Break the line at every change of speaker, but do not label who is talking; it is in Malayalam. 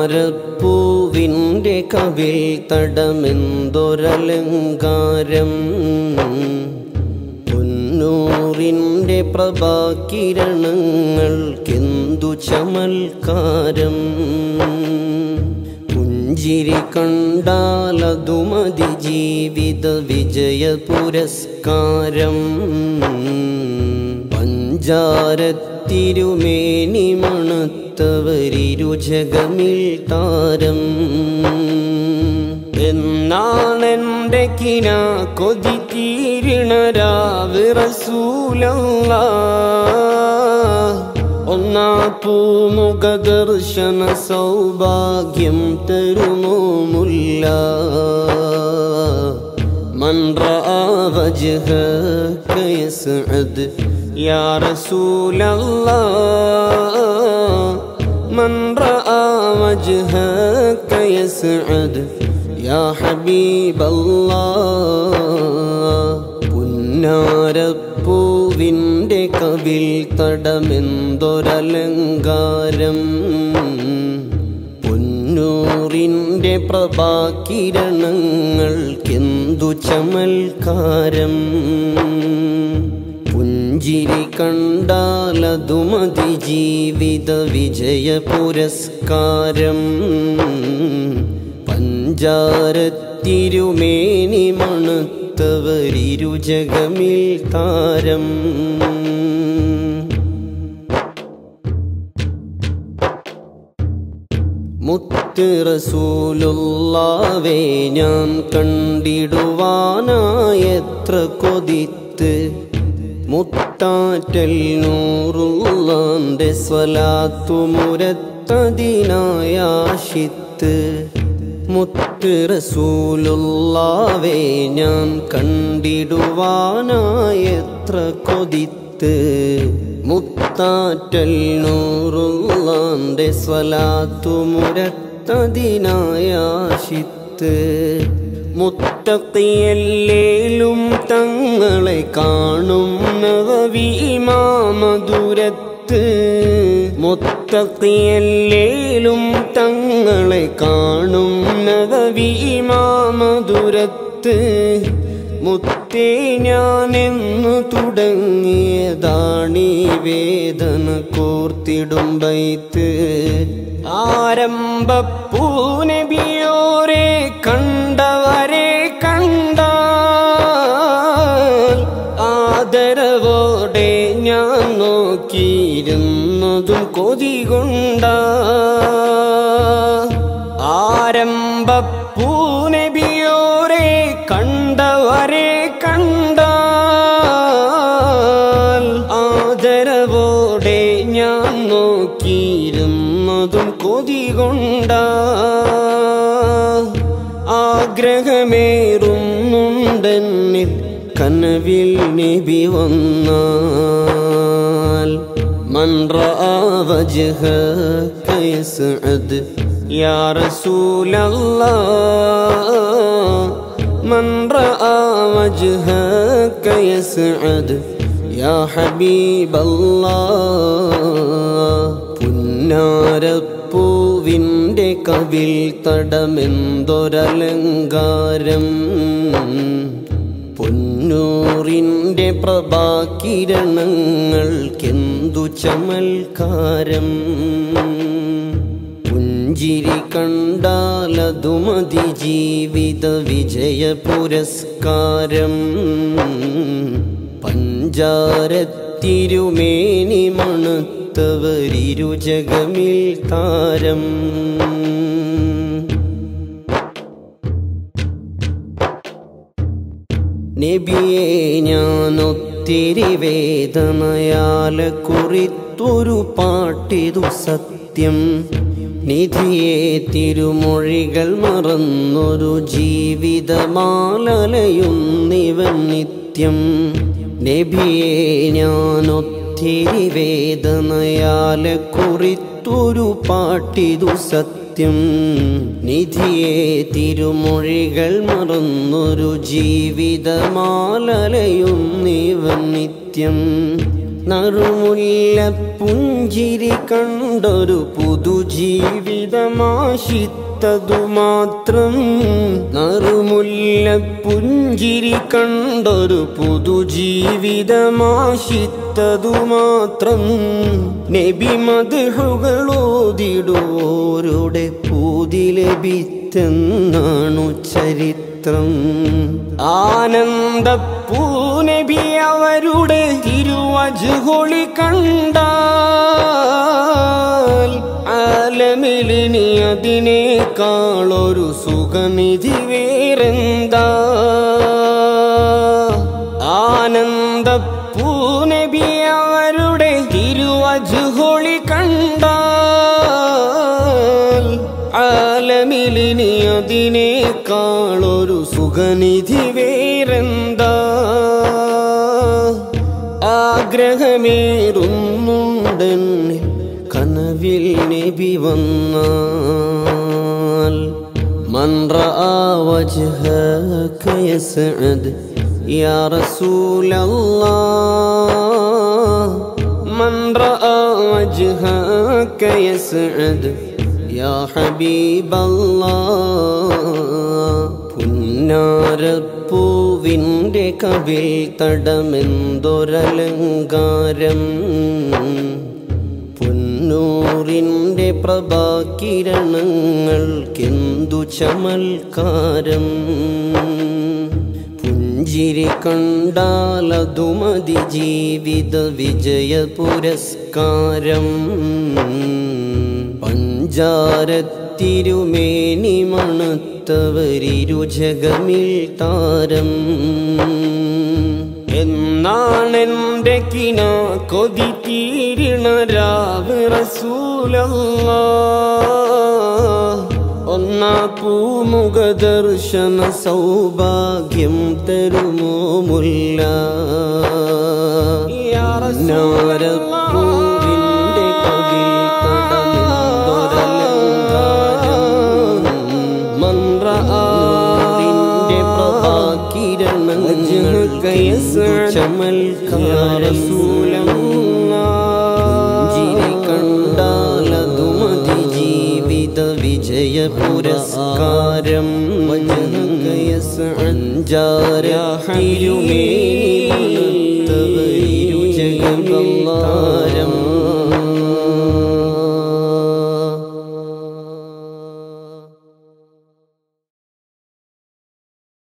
പുന്നാരപ്പൂവിൻ്റെ കവിൽ തടമെന്തൊരലങ്കാരം പൊന്നൂറിൻ്റെ പ്രഭാകിരണങ്ങൾക്കെന്തു ചമൽക്കാരം പുഞ്ചിരി കണ്ടാലതു മതി ജീവിത വിജയ പുരസ്കാരം പഞ്ചാരത്തിരുമേനി മണത്തവരിരു ജഗമിൽ താരം എന്നാണെൻ്റെ കിന കൊതി തീരണരാവ് റസൂലല്ല ഒന്നാ പൂമുഖ ദർശന സൗഭാഗ്യം തരുമോ മുല്ല من رأى وجهك يسعد يا رسول الله من رأى وجهك يسعد يا حبيب الله പുന്നാരപ്പൂവിൻ്റെ കവിൽ തടമെന്തൊരലങ്കാരം പൊന്നൂറിൻ്റെ പ്രഭാകിരണങ്ങൾക്കെന്തു ചമൽക്കാരം പുഞ്ചിരി കണ്ടാലതു മതി ജീവിത വിജയ പുരസ്കാരം പഞ്ചാരത്തിരുമേനി മണത്തവരിരു ജഗമിൽ താരം മുത്ത് റസൂലുള്ളാവേ ഞാൻ കണ്ടിടുവാനായെത്ര കൊതിത്ത് മുത്താറ്റൽ നൂറുള്ളാന്റെ സ്വലാത്തു മുരത്തതിനായാശിത്ത് മുത്ത് റസൂലുള്ളാവേ ഞാൻ കണ്ടിടുവാനായെത്ര കൊതിത്ത് മുത്താറ്റൽ നൂറുള്ളാന്റെ സ്വലാത്തു മുരത്തതിനായാശിത്ത് മുത്തക്കിയല്ലേലും തങ്ങളെ കാണും നവവീമാമധുരത്ത് മുത്തക്കിയല്ലേലും തങ്ങളെ കാണും നവവീമാമധുരത്ത് മുത്തേ ഞാനെന്നു തുടങ്ങിയതാണീ വേദന കോർത്തിടും ബൈത്ത് ആരംഭപ്പൂനബിയോരെ കണ്ടവരെ കണ്ടാൽ ആദരവോടെ ഞാൻ നോക്കിയിരുന്നതും കൊതി കൊണ്ടാ ആരംഭപ്പൂനബിയോരെ കണ്ടവരെ കണ്ടാൽ ആദരവോടെ ഞാൻ നോക്കിയിരുന്നതും കൊതി കൊണ്ടാ ആഗ്രഹമേറുന്നുണ്ടെന്നിൽ കനവിൽ നബി വന്നാൽ من رأى وجهك يسعد يا رسول الله من رأى وجهك يسعد يا حبيب الله പുന്നാരപ്പൂവിൻ്റെ കവിൽ തടമെന്തൊരലങ്കാരം പൊന്നൂറിൻ്റെ പ്രഭാകിരണങ്ങൾക്കെന്തു ചമൽക്കാരം പുഞ്ചിരി കണ്ടാലതു മതി ജീവിത വിജയ പുരസ്കാരം പഞ്ചാരത്തിരുമേനി മണത്തവരിരു ജഗമിൽ താരം നബിയെ ഞാനൊത്തിരി വേദനയാല കുറിത്തൊരു പാട്ടിതു സത്യം നിധിയെ തിരുമൊഴികൾ മറന്നൊരു ജീവിതമാലലയുന്നിവൻ നിത്യം നബിയെ ഞാനൊത്തിരി വേദനയാല കുറിത്തൊരു പാട്ടിതു സത്യം നിധിയെ തിരുമൊഴികൾ മറന്നൊരു ജീവിതമാലലയുന്നിവൻ നിത്യം നറുമുല്ല പുഞ്ചിരി കണ്ടൊരു പുതുജീവിതമാശിത്തതു മാത്രം നറുമുല്ല പുഞ്ചിരി കണ്ടൊരു പുതുജീവിതമാശിത്തതു മാത്രം നബി മധുകളോതിടുവോരുടെ പൂതി ലഭിച്ചെന്നാണു ചരിത്രം ആനന്ദ പൂനബി അവരുടെ തിരുവജുകൊളി കണ്ടാൽ ആലമിലിനി അതിനേക്കാളൊരു സുഖനിധി വേറെന്താ ആനന്ദ പൂനബി അവരുടെ തിരുവജുകൊളി കണ്ടാൽ ആലമിലിനി അതിനേക്കാളൊരു സുഖനിധി വേറെന്താ ആഗ്രഹമേറുന്നുണ്ടെന്നിൽ കനവിൽ നബി വന്നാൽ من رأى وجهك يسعد يا رسول الله من رأى وجهك يسعد يا حبيب الله പുന്നാരപ്പൂവിൻ്റെ കവിൽ തടമെന്തൊരലങ്കാരം പൊന്നൂറിൻ്റെ പ്രഭാകിരണങ്ങൾക്കെന്തു ചമൽക്കാരം പുഞ്ചിരി കണ്ടാലതു മതി ജീവിത വിജയ പുരസ്കാരം പഞ്ചാരത്തിരുമേനി മണത്തവരിരു ജഗമിൽ താരം എന്നാണെന്റെ കിന കൊതി തീരണ രാവ് റസൂലല്ല ഒന്നാ പൂമുഖ ദർശന സൗഭാഗ്യം തരുമോ മുല്ല നാരപ്പൂവിൻ്റെ കവിൽ തടമെന്തൊരലങ്കാരം മന്ത്രാറിൻ്റെ പ്രഭാകിരണങ്ങൾ കണ്ടാലതു മതി ജീവിത വിജയ പുരസ്കാരം അഞ്ചാര തിരുമേനി